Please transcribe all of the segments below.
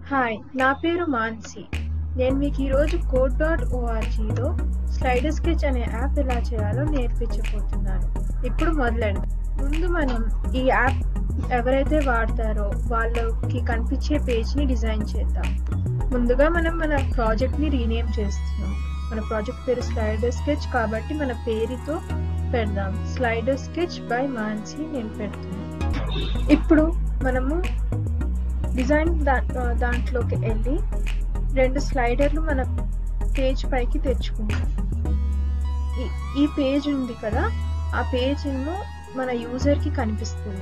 hi నా పేరు మాన్సి నేను మీకు ఈరోజు కోడ్ డాట్ ఓఆర్జీలో స్లైడర్ స్కెచ్ అనే యాప్ ఎలా చేయాలో నేర్పించబోతున్నాను ఇప్పుడు మొదలెడదాం ముందు మనం ఈ యాప్ ఎవరైతే వాడతారో వాళ్ళకి కనిపించే పేజ్ని డిజైన్ చేద్దాం ముందుగా మనం మన ప్రాజెక్ట్ని రీనేమ్ చేస్తున్నాం మన ప్రాజెక్ట్ పేరు స్లైడర్ స్కెచ్ కాబట్టి మన పేరుతో పెడదాం స్లైడర్ స్కెచ్ బై మాన్సి నేను పెడుతున్నాను ఇప్పుడు మనము డిజైన్ దా దాంట్లోకి వెళ్ళి రెండు స్లైడర్లు మన పేజ్ పైకి తెచ్చుకుంటాం ఈ- ఈ పేజ్ ఉంది కదా ఆ పేజ్ ఏమో మన యూజర్కి కనిపిస్తుంది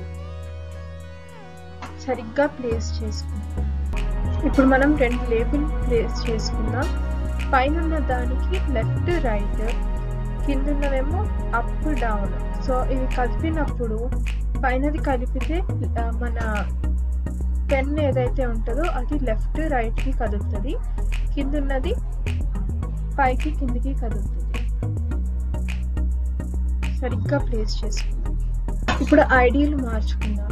సరిగ్గా ప్లేస్ చేసుకుంటాం ఇప్పుడు మనం రెండు లేబుల్ ప్లేస్ చేసుకుందాం పైన ఉన్న దానికి లెఫ్ట్ రైట్ కింద ఉన్నవేమో అప్ డౌన్ సో ఇవి కలిపినప్పుడు పైనది కలిపితే ఆ, మన పెన్ ఏదైతే ఉంటుందో అది లెఫ్ట్ రైట్ కి కదులుతుంది కింద ఉన్నది పైకి కిందికి కదులుతుంది సరిగ్గా ప్లేస్ చేసుకుందాం ఇప్పుడు ఐడీలు మార్చుకుందాం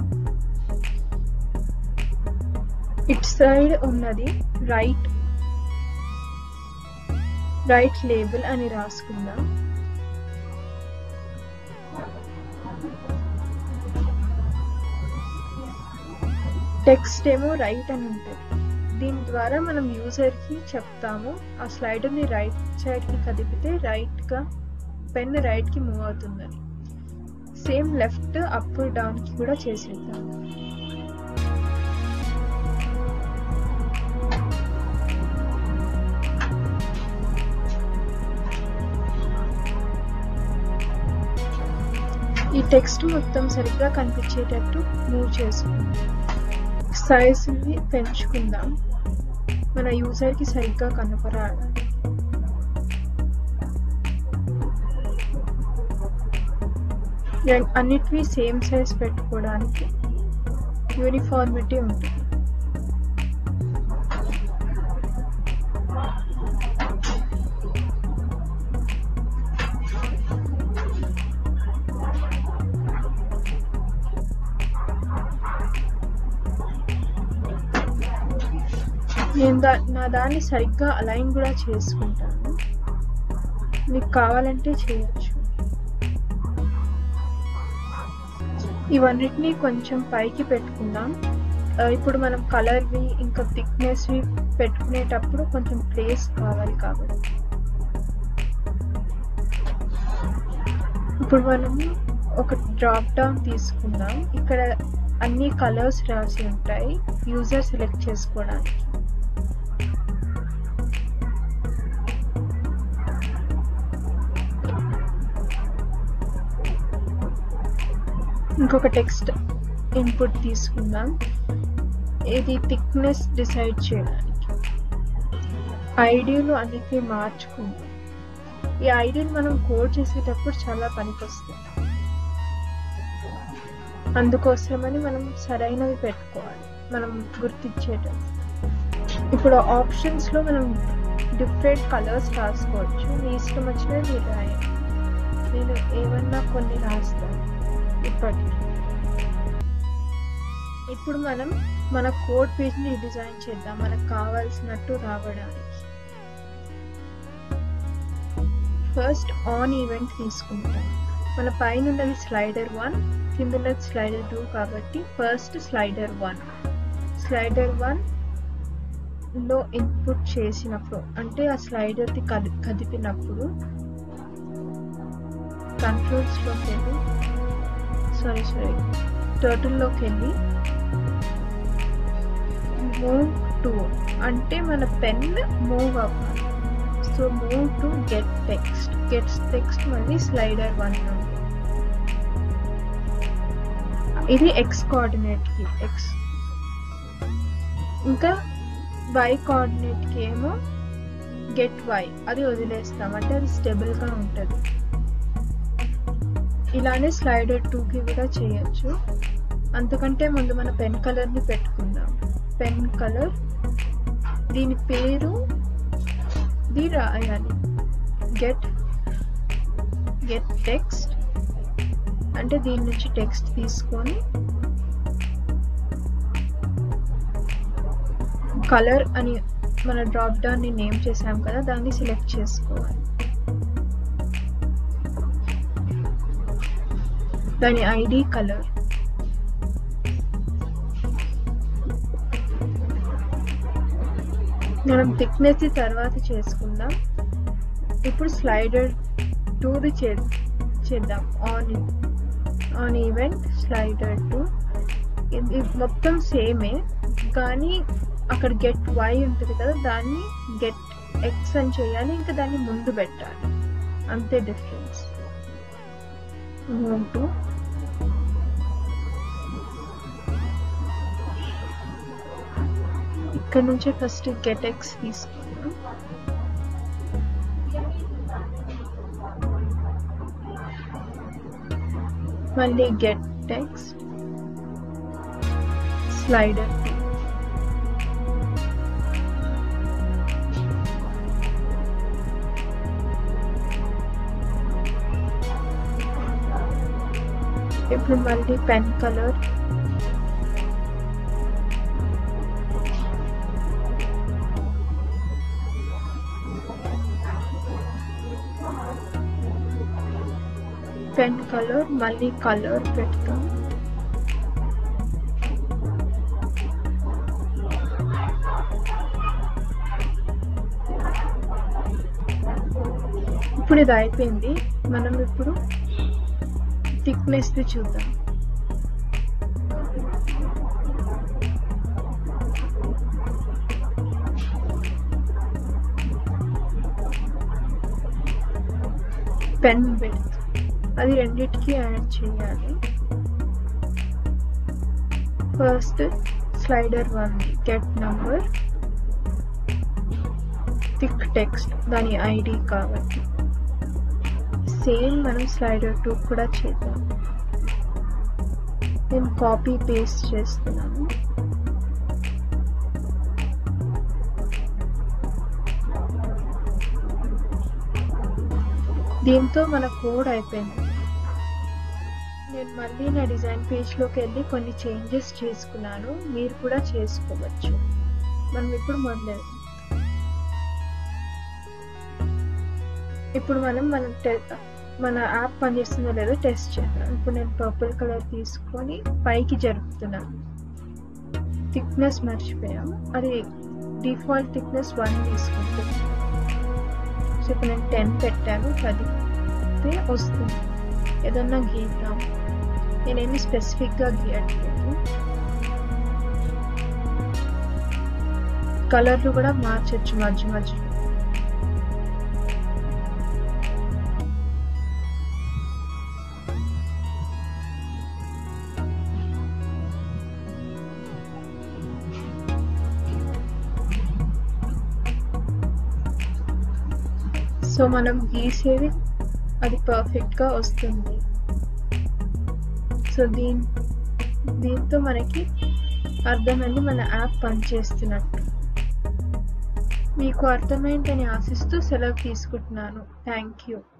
ఇట్ సైడ్ ఉన్నది రైట్ రైట్ లేబుల్ అని రాసుకుందాం టెక్స్ట్ ఏమో రైట్ అని ఉంటుంది దీని ద్వారా మనం యూజర్ కి చెప్తాము ఆ స్లైడర్ ని రైట్ సైడ్ కి కదిపితే రైట్ గా పెన్ రైట్ కి మూవ్ అవుతుందని సేమ్ లెఫ్ట్ అప్ డౌన్ కి కూడా చేసేద్దాం ఈ టెక్స్ట్ మొత్తం సరిగ్గా కనిపించేటట్టు మూవ్ చేసుకుందాం సైజుని పెంచుకుందాం మన యూజర్కి సరిగ్గా కనపరాడానికి రెం- అన్నిటివి సేమ్ సైజ్ పెట్టుకోవడానికి యూనిఫార్మిటీ ఉంటుంది నేను దా నా దాన్ని సరిగ్గా అలైన్ కూడా చేసుకుంటాను మీకు కావాలంటే చేయొచ్చు ఇవన్నిటిని కొంచెం పైకి పెట్టుకుందాం ఆ, ఇప్పుడు మనం కలర్వి ఇంకా థిక్నెస్వి పెట్టుకునేటప్పుడు కొంచెం ప్లేస్ కావాలి కాబట్టి ఇప్పుడు మనము ఒక డ్రాప్ డౌన్ తీసుకుందాం ఇక్కడ అన్ని కలర్స్ రాసి ఉంటాయి యూజర్ సెలెక్ట్ చేసుకోవడానికి ఇంకొక టెక్స్ట్ ఇన్పుట్ తీసుకుందాం ఇది థిక్నెస్ డిసైడ్ చేయడానికి ఐడియాలు అన్నిటిని మార్చుకుందాం ఈ ఐడియాలు మనం కోడ్ చేసేటప్పుడు చాలా పనికొస్తాయి అందుకోసమని మనం సరైనవి పెట్టుకోవాలి మనం గుర్తించేటప్పుడు ఇప్పుడు ఆప్షన్స్ లో మనం డిఫరెంట్ కలర్స్ రాసుకోవచ్చు మీ ఇష్టం వచ్చినవి మీరు రాయండి నేను ఏమన్నా కొన్ని రాస్తాను ఇప్పటికి ఇప్పుడు మనం మన కోడ్ పేజ్ ని డిజైన్ చేద్దాం మనకు కావాల్సినట్టు రావడానికి ఫస్ట్ ఆన్ ఈవెంట్ తీసుకుంటాం మన పైన ఉన్నది స్లైడర్ వన్ కింద ఉన్నది స్లైడర్ టూ కాబట్టి first slider one slider one లో ఇన్పుట్ చేసినప్పుడు అంటే ఆ స్లైడర్ ది కది కదిపినప్పుడు కంట్రోల్స్ లోకి వెళ్ళి సారీ సారీ టర్టిల్లోకి వెళ్ళి మూవ్ టు అంటే మన పెన్ మూవ్ అవ్వాలి so move to get text get text మళ్ళీ స్లైడర్ వన్ నుండి ఇది ఎక్స్ కోఆర్డినేట్ కి ఎక్స్ ఇంకా వై కోఆర్డినేట్ కి ఏమో గెట్ వై అది వదిలేస్తాం అంటే అది స్టెబుల్ గా ఉంటుంది ఇలానే స్లైడర్ టూకి కూడా చేయొచ్చు అంతకంటే ముందు మన పెన్ కలర్ని పెట్టుకుందాం పెన్ కలర్ దీని పేరు ది రాయాలి గెట్ గెట్ టెక్స్ట్ అంటే దీని నుంచి టెక్స్ట్ తీసుకొని కలర్ అని మన డ్రాప్ డౌన్ని నేమ్ చేసాం కదా దాన్ని సెలెక్ట్ చేసుకోవాలి దాని ఐడి కలర్ మనం థిక్నెస్ తర్వాత చేసుకుందాం ఇప్పుడు స్లైడర్ టూది చే చేద్దాం on on event slider two ఇది మొత్తం సేమే కానీ అక్కడ గెట్ వై ఉంటుంది కదా దాన్ని గెట్ ఎక్స్ అని చేయాలి ఇంకా దాన్ని ముందు పెట్టాలి అంతే డిఫరెన్స్ మూవ్ టు ఇక్కడ నుంచి ఫస్ట్ గెట్ ఎక్స్ తీసుకున్నాం మళ్ళీ గెట్ టెక్స్ట్ స్లైడర్ ఇప్పుడు మళ్ళీ పెన్ కలర్ పెన్ కలర్ మళ్ళీ కలర్ పెడతాం ఇప్పుడు ఇది అయిపోయింది మనం ఇప్పుడు థిక్నెస్ చూద్దాం పెన్ బెడ్త్ అది రెండిటికి యాడ్ చేయాలి first slider one get number thick text దాని ఐడి కాబట్టి సేమ్ మనం స్లైడర్ టూ కూడా చేద్దాం నేను కాపీ పేస్ట్ చేస్తున్నాను దీంతో మన కోడ్ అయిపోయింది నేను మళ్ళీ నా డిజైన్ పేజ్లోకి వెళ్ళి కొన్ని చేంజెస్ చేసుకున్నాను మీరు కూడా చేసుకోవచ్చు మనం ఇప్పుడు మొదలెడదాం ఇప్పుడు మనం మన మన యాప్ పనిచేస్తుందో లేదో టెస్ట్ చేద్దాం ఇప్పుడు నేను పర్పుల్ కలర్ తీసుకొని పైకి జరుపుతున్నాను థిక్నెస్ మర్చిపోయాం అది డిఫాల్ట్ థిక్నెస్ వన్ తీసుకుంటుంది సో ఇప్పుడు నేను టెన్ పెట్టాను పది వస్తుంది ఏదన్నా గీద్దాం నేనేమి స్పెసిఫిక్గా గీయట్లేదు కలర్లు కూడా మార్చచ్చు మధ్య మధ్యలో సో మనం గీసేది అది పర్ఫెక్ట్గా వస్తుంది సో దీని దీంతో మనకి అర్థమైంది మన యాప్ పనిచేస్తున్నట్టు మీకు అర్థమైందని ఆశిస్తూ సెలవు తీసుకుంటున్నాను థ్యాంక్ యూ